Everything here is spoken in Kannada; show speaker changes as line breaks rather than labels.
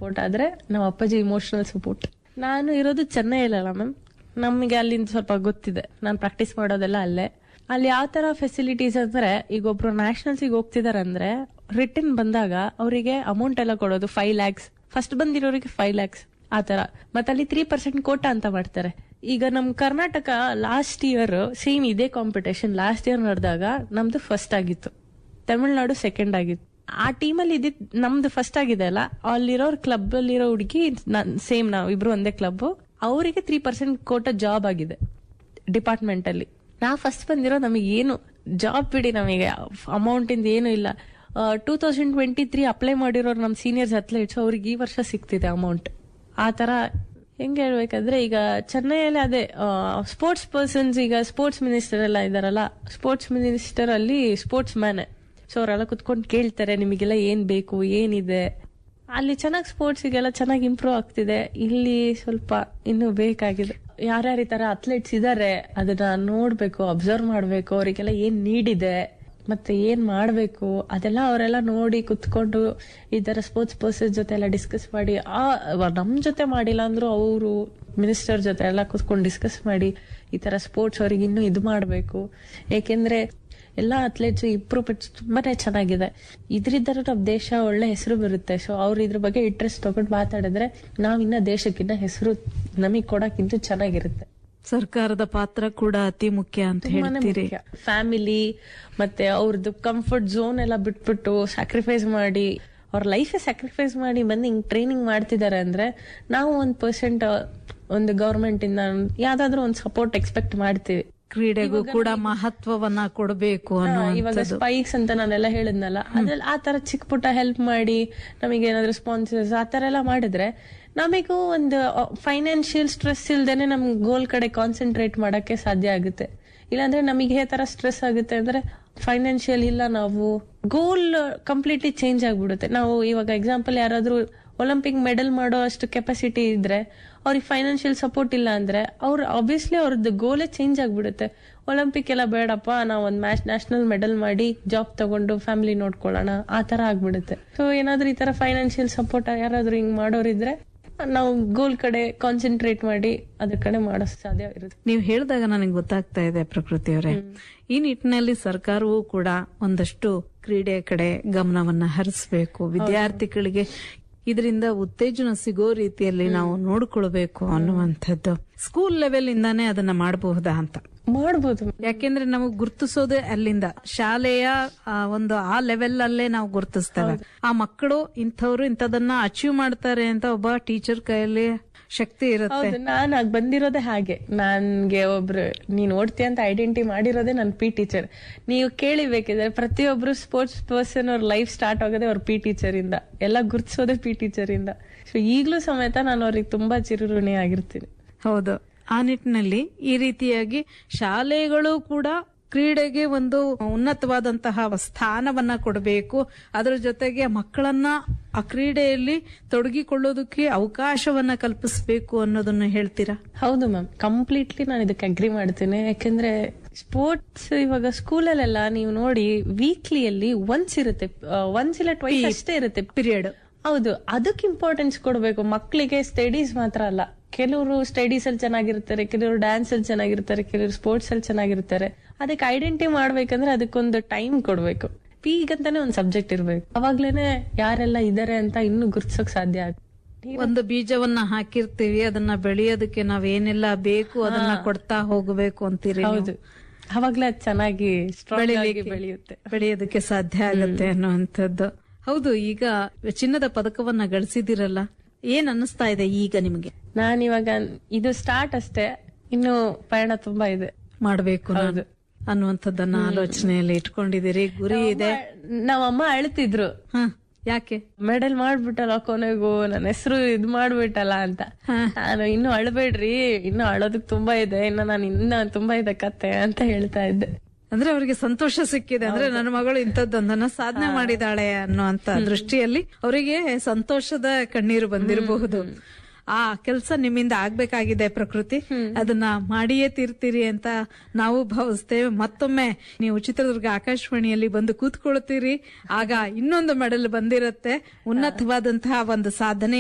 ಸಪೋರ್ಟ್ ಆದ್ರೆ ನಮ್ಮ ಅಪ್ಪಾಜಿ ಇಮೋಷನಲ್ ಸಪೋರ್ಟ್ ನಾನು ಇರೋದು ಚೆನ್ನೈ ಅಲ್ಲ ಮ್ಯಾಮ್ ನಮಗೆ ಅಲ್ಲಿಂದ ಸ್ವಲ್ಪ ಗೊತ್ತಿದೆ ನಾನು ಪ್ರಾಕ್ಟೀಸ್ ಮಾಡೋದೆಲ್ಲ ಅಲ್ಲೇ ಅಲ್ಲಿ ಯಾವ ತರ ಫೆಸಿಲಿಟೀಸ್ ಅಂದ್ರೆ ಈಗ ಒಬ್ರು ನ್ಯಾಷನಲ್ಸಿಗೆ ಹೋಗ್ತಿದಾರೆ ಅಂದ್ರೆ ರಿಟರ್ನ್ ಬಂದಾಗ ಅವರಿಗೆ ಅಮೌಂಟ್ ಎಲ್ಲ ಕೊಡೋದು ಫೈವ್ ಲ್ಯಾಕ್ಸ್ ಫಸ್ಟ್ ಬಂದಿರೋರಿಗೆ ಫೈವ್ ಲ್ಯಾಕ್ಸ್ ಆ ತರ ಮತ್ತೆ ಅಲ್ಲಿ ತ್ರೀ ಪರ್ಸೆಂಟ್ ಕೋಟ ಅಂತ ಮಾಡ್ತಾರೆ ಈಗ ನಮ್ ಕರ್ನಾಟಕ ಲಾಸ್ಟ್ ಇಯರ್ ಸೇಮ್ ಇದೇ ಕಾಂಪಿಟೇಷನ್ ಲಾಸ್ಟ್ ಇಯರ್ ನಡೆದಾಗ ನಮ್ದು ಫಸ್ಟ್ ಆಗಿತ್ತು ತಮಿಳ್ನಾಡು ಸೆಕೆಂಡ್ ಆಗಿತ್ತು ಆ ಟೀಮಲ್ಲಿ ಇದ್ದಿದ್ ನಮ್ದು ಫಸ್ಟ್ ಆಗಿದೆ ಅಲ್ಲ ಅಲ್ಲಿರೋರ್ ಕ್ಲಬ್ ಅಲ್ಲಿರೋ ಹುಡುಗಿ ಸೇಮ್ ನಾವು ಇಬ್ರು ಒಂದೇ ಕ್ಲಬ್ ಅವರಿಗೆ ತ್ರೀ ಪರ್ಸೆಂಟ್ ಕೋಟ ಜಾಬ್ ಆಗಿದೆ ಡಿಪಾರ್ಟ್ಮೆಂಟ್ ಅಲ್ಲಿ ನಾವು ಫಸ್ಟ್ ಬಂದಿರೋ ನಮಗೆ ಏನು ಜಾಬ್ ಬಿಡಿ ನಮಗೆ ಅಮೌಂಟ್ ಇಂದ ಏನು ಇಲ್ಲ two thousand twenty three apply ಮಾಡಿರೋರು ನಮ್ಮ ಸೀನಿಯರ್ಸ್ ಅಥ್ಲೇಟ್ಸ್ ಅವ್ರಿಗೆ ಈ ವರ್ಷ ಸಿಗ್ತಿದೆ ಅಮೌಂಟ್ ಆ ತರ ಹೆಂಗ್ ಹೇಳ್ಬೇಕಂದ್ರೆ ಈಗ ಚೆನ್ನೈಯಲ್ಲಿ ಅದೇ ಸ್ಪೋರ್ಟ್ಸ್ ಪರ್ಸನ್ಸ್ ಈಗ ಸ್ಪೋರ್ಟ್ಸ್ ಮಿನಿಸ್ಟರ್ ಎಲ್ಲ ಇದಾರಲ್ಲ ಸ್ಪೋರ್ಟ್ಸ್ ಮಿನಿಸ್ಟರ್ ಅಲ್ಲಿ ಸ್ಪೋರ್ಟ್ಸ್ ಮ್ಯಾನ್ ಸೊ ಅವರೆಲ್ಲ ಕುತ್ಕೊಂಡು ಕೇಳ್ತಾರೆ ನಿಮಗೆಲ್ಲ ಏನ್ ಬೇಕು ಏನಿದೆ ಅಲ್ಲಿ ಚೆನ್ನಾಗಿ ಸ್ಪೋರ್ಟ್ಸಿಗೆಲ್ಲ ಚೆನ್ನಾಗಿ ಇಂಪ್ರೂವ್ ಆಗ್ತಿದೆ ಇಲ್ಲಿ ಸ್ವಲ್ಪ ಇನ್ನೂ ಬೇಕಾಗಿದೆ ಯಾರ್ಯಾರ ಈ ತರ ಅಥ್ಲೆಟ್ಸ್ ಇದಾರೆ ಅದನ್ನ ನೋಡ್ಬೇಕು ಅಬ್ಸರ್ವ್ ಮಾಡ್ಬೇಕು ಅವರಿಗೆಲ್ಲ ಏನ್ ನೀಡಿದೆ ಮತ್ತೆ ಏನ್ ಮಾಡ್ಬೇಕು ಅದೆಲ್ಲ ಅವರೆಲ್ಲ ನೋಡಿ ಕುತ್ಕೊಂಡು ಈ ತರ ಸ್ಪೋರ್ಟ್ಸ್ ಪರ್ಸನ್ ಜೊತೆ ಎಲ್ಲ ಡಿಸ್ಕಸ್ ಮಾಡಿ ಆ ನಮ್ ಜೊತೆ ಮಾಡಿಲ್ಲ ಅಂದ್ರೂ ಅವರು ಮಿನಿಸ್ಟರ್ ಜೊತೆ ಎಲ್ಲ ಕುತ್ಕೊಂಡು ಡಿಸ್ಕಸ್ ಮಾಡಿ ಈ ತರ ಸ್ಪೋರ್ಟ್ಸ್ ಅವ್ರಿಗೆ ಇನ್ನೂ ಇದು ಮಾಡ್ಬೇಕು ಏಕೆಂದ್ರೆ ಎಲ್ಲಾ ಅಥ್ಲೆಟ್ಸ್ ಇಂಪ್ರೂವ್ಮೆಂಟ್ಸ್ ತುಂಬಾನೇ ಚೆನ್ನಾಗಿದೆ ಇದರಿಂದ ನಮ್ಮ ದೇಶ ಒಳ್ಳೆ ಹೆಸರು ಬರುತ್ತೆ ಸೊ ಅವ್ರು ಇದ್ರ ಬಗ್ಗೆ ಇಂಟ್ರೆಸ್ಟ್ ತಗೊಂಡು ಮಾತಾಡಿದ್ರೆ ನಾವಿನ್ನ ದೇಶಕ್ಕಿನ್ನ ಹೆಸರು ನಮಗ್ ಕೊಡಕ್ಕಿಂತ ಚೆನ್ನಾಗಿರುತ್ತೆ
ಸರ್ಕಾರದ ಪಾತ್ರ ಕೂಡ ಅತಿ ಮುಖ್ಯ ಅಂತ ಹೇಳ್ತೀರಿ
ಫ್ಯಾಮಿಲಿ ಮತ್ತೆ ಅವ್ರದ್ದು ಕಂಫರ್ಟ್ ಝೋನ್ ಎಲ್ಲ ಬಿಟ್ಬಿಟ್ಟು ಸ್ಯಾಕ್ರಿಫೈಸ್ ಮಾಡಿ ಅವ್ರ ಲೈಫ್ ಸ್ಯಾಕ್ರಿಫೈಸ್ ಮಾಡಿ ಬಂದು ಹಿಂಗ್ ಟ್ರೈನಿಂಗ್ ಮಾಡ್ತಿದ್ದಾರೆ ಅಂದ್ರೆ ನಾವು ಒಂದ್ ಪರ್ಸೆಂಟ್ ಒಂದು ಗವರ್ಮೆಂಟ್ ಇಂದ ಯಾವ್ದಾದ್ರು ಒಂದ್ ಸಪೋರ್ಟ್ ಎಕ್ಸ್ಪೆಕ್ಟ್ ಮಾಡ್ತೀವಿ
ಕ್ರೀಡೆಗೂ ಕೂಡ ಮಹತ್ವವನ್ನ ಕೊಡಬೇಕು
ಇವಾಗ
ಅನ್ನುವಂಥದ್ದು
ಸ್ಪೈಕ್ಸ್ ಅಂತ ನಾನೆಲ್ಲ ಹೇಳಿದ್ನಲ್ಲ ಅದ್ರಲ್ಲಿ ಆ ತರ ಚಿಕ್ಕ ಪುಟ್ಟ ಹೆಲ್ಪ್ ಮಾಡಿ ನಮಗೆ ಏನಾದ್ರು ಸ್ಪಾನ್ಸರ್ಸ್ ಆ ತರ ಎಲ್ಲ ಮಾಡಿದ್ರೆ ನಮಿಗೂ ಒಂದು ಫೈನಾನ್ಷಿಯಲ್ ಸ್ಟ್ರೆಸ್ ಇಲ್ದೇನೆ ನಮ್ ಗೋಲ್ ಕಡೆ ಕಾನ್ಸಂಟ್ರೇಟ್ ಮಾಡಕ್ಕೆ ಸಾಧ್ಯ ಆಗುತ್ತೆ ಇಲ್ಲಾಂದ್ರೆ ನಮಗೆ ಈ ತರ ಸ್ಟ್ರೆಸ್ ಆಗುತ್ತೆ ಅಂದ್ರೆ ಫೈನಾನ್ಷಿಯಲ್ ಇಲ್ಲ ನಾವು ಗೋಲ್ ಕಂಪ್ಲೀಟ್ಲಿ ಚೇಂಜ್ ಆಗ್ಬಿಡುತ್ತೆ ನಾವು ಇವಾಗ ಎಕ್ಸಾಂಪಲ್ ಯಾರಾದ್ರೂ ಒಲಿಂಪಿಕ್ ಮೆಡಲ್ ಮಾಡೋ ಅಷ್ಟು ಕೆಪಾಸಿಟಿ ಇದ್ರೆ ಅವ್ರಿಗೆ ಫೈನಾನ್ಷಿಯಲ್ ಸಪೋರ್ಟ್ ಇಲ್ಲ ಅಂದ್ರೆ ಅವ್ರು ಆಬ್ವಿಯಸ್ಲಿ ಅವ್ರದ್ದು ಗೋಲೇ ಚೇಂಜ್ ಆಗ್ಬಿಡುತ್ತೆ ಒಲಿಂಪಿಕ್ ಎಲ್ಲ ಬೇಡಪ್ಪ ನಾವು ಒಂದ್ ಮ್ಯಾಚ್ ನ್ಯಾಷನಲ್ ಮೆಡಲ್ ಮಾಡಿ ಜಾಬ್ ತಗೊಂಡು ಫ್ಯಾಮಿಲಿ ನೋಡ್ಕೊಳ್ಳೋಣ ಆ ತರ ಆಗ್ಬಿಡುತ್ತೆ ಸೊ ಏನಾದ್ರೂ ಈ ತರ ಫೈನಾನ್ಷಿಯಲ್ ಸಪೋರ್ಟ್ ಯಾರಾದ್ರೂ ಹಿಂಗ್ ಮಾಡೋರಿದ್ರೆ ನಾವು ಗೋಲ್ ಕಡೆ ಕಾನ್ಸಂಟ್ರೇಟ್ ಮಾಡಿ ಅದ್ರ ಕಡೆ ಮಾಡೋ ಸಾಧ್ಯ ಇರುತ್ತೆ
ನೀವು ಹೇಳಿದಾಗ ನನಗೆ ಗೊತ್ತಾಗ್ತಾ ಇದೆ ಪ್ರಕೃತಿಯವರೇ ಈ ನಿಟ್ಟಿನಲ್ಲಿ ಸರ್ಕಾರವೂ ಕೂಡ ಒಂದಷ್ಟು ಕ್ರೀಡೆ ಕಡೆ ಗಮನವನ್ನ ಹರಿಸಬೇಕು ವಿದ್ಯಾರ್ಥಿಗಳಿಗೆ ಇದರಿಂದ ಉತ್ತೇಜನ ಸಿಗೋ ರೀತಿಯಲ್ಲಿ ನಾವು ನೋಡ್ಕೊಳ್ಬೇಕು ಅನ್ನುವಂಥದ್ದು ಸ್ಕೂಲ್ ಲೆವೆಲ್ ಇಂದಾನೇ ಅದನ್ನ ಮಾಡಬಹುದಾ ಅಂತ
ಮಾಡ್ಬೋದು
ಯಾಕೆಂದ್ರೆ ನಾವು ಗುರ್ತಿಸೋದೇ ಅಲ್ಲಿಂದ ಶಾಲೆಯ ಆ, ಒಂದು ಆ ಲೆವೆಲ್ ಅಲ್ಲೇ ನಾವು ಗುರ್ತಿಸ್ತೇವೆ ಆ ಮಕ್ಕಳು ಇಂಥವ್ರು ಇಂಥದನ್ನ ಅಚೀವ್ ಮಾಡ್ತಾರೆ ಅಂತ ಒಬ್ಬ ಟೀಚರ್ ಕೈಯಲ್ಲಿ ಶಕ್ತಿ ಇರುತ್ತೆ
ಹೌದು ನಾನು ಆಗ ಬಂದಿರೋದೇ ಹಾಗೆ ನನ್ಗೆ ಒಬ್ರು ನೀನ್ ಓಡ್ತೀಯ ಅಂತ ಐಡೆಂಟಿ ಮಾಡಿರೋದೇ ನನ್ ಪಿ ಟೀಚರ್ ನೀವು ಕೇಳಿಬೇಕಿದ್ರೆ ಪ್ರತಿಯೊಬ್ರು ಸ್ಪೋರ್ಟ್ಸ್ ಪರ್ಸನ್ ಅವ್ರ ಲೈಫ್ ಸ್ಟಾರ್ಟ್ ಆಗೋದೇ ಅವ್ರ ಪಿ ಟೀಚರ್ ಇಂದ ಎಲ್ಲ ಗುರ್ತಿಸೋದೇ ಪಿ ಟೀಚರ್ ಇಂದ ಸೊ ಈಗ್ಲೂ ಸಮೇತ ನಾನು ಅವ್ರಿಗೆ ತುಂಬಾ ಚಿರುಋಣಿ ಆಗಿರ್ತೀನಿ
ಹೌದು ಆ ನಿಟ್ಟಿನಲ್ಲಿ ಈ ರೀತಿಯಾಗಿ ಶಾಲೆಗಳು ಕೂಡ ಕ್ರೀಡೆಗೆ ಒಂದು ಉನ್ನತವಾದಂತಹ ಸ್ಥಾನವನ್ನ ಕೊಡಬೇಕು ಅದರ ಜೊತೆಗೆ ಮಕ್ಕಳನ್ನ ಆ ಕ್ರೀಡೆಯಲ್ಲಿ ತೊಡಗಿಕೊಳ್ಳೋದಕ್ಕೆ ಅವಕಾಶವನ್ನ ಕಲ್ಪಿಸಬೇಕು ಅನ್ನೋದನ್ನ ಹೇಳ್ತೀರಾ
ಹೌದು ಮ್ಯಾಮ್ ಕಂಪ್ಲೀಟ್ಲಿ ನಾನು ಇದಕ್ಕೆ ಅಗ್ರಿ ಮಾಡ್ತೀನಿ ಯಾಕಂದ್ರೆ ಸ್ಪೋರ್ಟ್ಸ್ ಇವಾಗ ಸ್ಕೂಲಲ್ಲೆಲ್ಲ ನೀವು ನೋಡಿ ವೀಕ್ಲಿಯಲ್ಲಿ ಒನ್ಸ್ ಇರುತ್ತೆ ಒನ್ಸ್ ಇಲ್ಲ ಟ್ವೈಸ್ ಅಷ್ಟೇ ಇರುತ್ತೆ
ಪೀರಿಯಡ್
ಹೌದು ಅದಕ್ಕೆ ಇಂಪಾರ್ಟೆನ್ಸ್ ಕೊಡಬೇಕು ಮಕ್ಕಳಿಗೆ ಸ್ಟಡೀಸ್ ಮಾತ್ರ ಅಲ್ಲ ಕೆಲವರು ಸ್ಟಡೀಸ್ ಅಲ್ಲಿ ಚೆನ್ನಾಗಿರ್ತಾರೆ ಕೆಲವರು ಡ್ಯಾನ್ಸ್ ಅಲ್ಲಿ ಚೆನ್ನಾಗಿರ್ತಾರೆ ಕೆಲವರು ಸ್ಪೋರ್ಟ್ಸ್ ಅಲ್ಲಿ ಚೆನ್ನಾಗಿರ್ತಾರೆ ಅದಕ್ಕೆ ಐಡೆಂಟಿ ಮಾಡ್ಬೇಕಂದ್ರೆ ಅದಕ್ಕೊಂದು ಟೈಮ್ ಕೊಡ್ಬೇಕು ಈಗಂತಾನೆ ಒಂದು ಸಬ್ಜೆಕ್ಟ್ ಇರ್ಬೇಕು ಅವಾಗ್ಲೇನೆ ಯಾರೆಲ್ಲ ಇದಾರೆ ಅಂತ ಇನ್ನು ಗುರ್ತಿಸೋಕ್ ಸಾಧ್ಯ ಆಗುತ್ತೆ
ಒಂದು ಬೀಜವನ್ನ ಹಾಕಿರ್ತೀವಿ ಅದನ್ನ ಬೆಳೆಯೋದಕ್ಕೆ ನಾವ್ ಏನೆಲ್ಲ ಬೇಕು ಅದನ್ನ ಕೊಡ್ತಾ ಹೋಗಬೇಕು ಅಂತೀರಿ ನೀವು.
ಹೌದು ಅವಾಗ್ಲೇ ಅದು ಚೆನ್ನಾಗಿ ಸ್ಟ್ರಾಂಗ್ ಆಗಿ ಬೆಳೆಯುತ್ತೆ
ಬೆಳೆಯೋದಕ್ಕೆ ಸಾಧ್ಯ ಆಗುತ್ತೆ ಅನ್ನುವಂಥದ್ದು ಹೌದು ಈಗ ಚಿನ್ನದ ಪದಕವನ್ನ ಗಳಿಸಿದಿರಲ್ಲ ಏನ್ ಅನ್ನಿಸ್ತಾ ಇದೆ ಈಗ ನಿಮಗೆ
ನಾನ್ ಇವಾಗ ಇದು ಸ್ಟಾರ್ಟ್ ಅಷ್ಟೇ ಇನ್ನು ಪಯಣ ತುಂಬಾ ಇದೆ
ಮಾಡ್ಬೇಕು ನಾನು ಅನ್ನುವಂಥದ್ದನ್ನ ಆಲೋಚನೆಯಲ್ಲಿ ಇಟ್ಕೊಂಡಿದ್ದೀರಿ ಗುರಿ ಇದೆ
ನಾವಮ್ಮ ಅಳ್ತಿದ್ರು
ಹ ಯಾಕೆ
ಮೆಡಲ್ ಮಾಡ್ಬಿಟ್ಟಲ್ಲ ಕೊನೆಗೂ ನನ್ನ ಹೆಸರು ಇದ್ ಮಾಡ್ಬಿಟ್ಟಲ್ಲ ಅಂತ ನಾನು ಇನ್ನು ಅಳ್ಬೇಡ್ರಿ ಇನ್ನು ಅಳೋದಕ್ ತುಂಬಾ ಇದೆ ಇನ್ನು ನಾನು ಇನ್ನ ತುಂಬಾ ಇದೆ ಕತೆ ಅಂತ ಹೇಳ್ತಾ ಇದ್ದೆ
ಅಂದ್ರೆ ಅವರಿಗೆ ಸಂತೋಷ ಸಿಕ್ಕಿದೆ ಅಂದ್ರೆ ನನ್ನ ಮಗಳು ಇಂಥದ್ದೊಂದನ್ನ ಸಾಧನೆ ಮಾಡಿದಾಳೆ ಅನ್ನುವಂತ ದೃಷ್ಟಿಯಲ್ಲಿ ಅವರಿಗೆ ಸಂತೋಷದ ಕಣ್ಣೀರು ಬಂದಿರಬಹುದು ಆ ಕೆಲಸ ನಿಮ್ಮಿಂದ ಆಗ್ಬೇಕಾಗಿದೆ ಪ್ರಕೃತಿ ಅದನ್ನ ಮಾಡಿಯೇ ತೀರ್ತೀರಿ ಅಂತ ನಾವು ಭಾವಿಸ್ತೇವೆ ಮತ್ತೊಮ್ಮೆ ನೀವು ಚಿತ್ರದುರ್ಗ ಆಕಾಶವಾಣಿಯಲ್ಲಿ ಬಂದು ಕೂತ್ಕೊಳ್ತೀರಿ ಆಗ ಇನ್ನೊಂದು ಮೆಡಲ್ ಬಂದಿರತ್ತೆ ಉನ್ನತವಾದಂತಹ ಒಂದು ಸಾಧನೆ